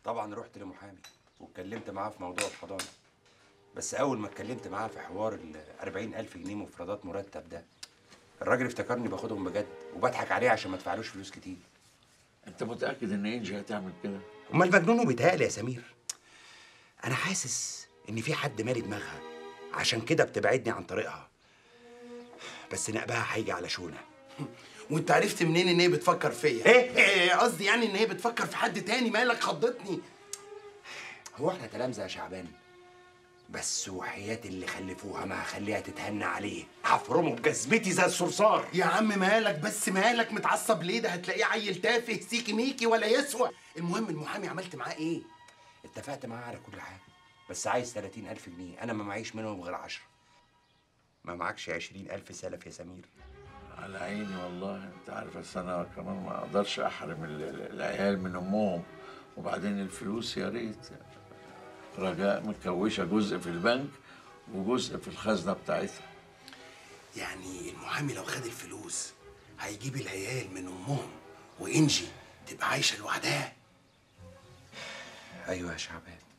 طبعا رحت لمحامي واتكلمت معاه في موضوع الحضانه بس اول ما اتكلمت معاه في حوار ال 40000 جنيه مفردات مرتب ده الراجل افتكرني باخدهم بجد وبضحك عليه عشان ما ادفعلوش فلوس كتير انت متاكد ان انجي هتعمل كده امال مجنون بيتهيألي يا سمير انا حاسس ان في حد مالي دماغها عشان كده بتبعدني عن طريقها بس نقبها هيجي على شونه وانت عرفت منين ان هي بتفكر فيا إيه؟ إيه، قصدي يعني ان هي بتفكر في حد تاني مالك خضتني هو احنا تلامذه يا شعبان بس وحياة اللي خلفوها ما هخليها تتهنى عليه هفرمه بجزمتي زي الصرصار يا عم مالك بس مالك متعصب ليه ده هتلاقيه عيل تافه سيكي ميكي ولا يسوى المهم المحامي عملت معاه ايه اتفقت معاه على كل حاجة بس عايز 30000 جنيه أنا ما معيش منهم غير 10 ما معكش 20000 سلف يا سمير على عيني والله انت عارف بس انا كمان ما اقدرش احرم ال- ال- العيال من امهم وبعدين الفلوس يا ريت رجاء مكوشه جزء في البنك وجزء في الخزنه بتاعتها يعني المحامي لو خد الفلوس هيجيب العيال من امهم وانجي تبقى عايشه لوحدها أيوة يا شعبان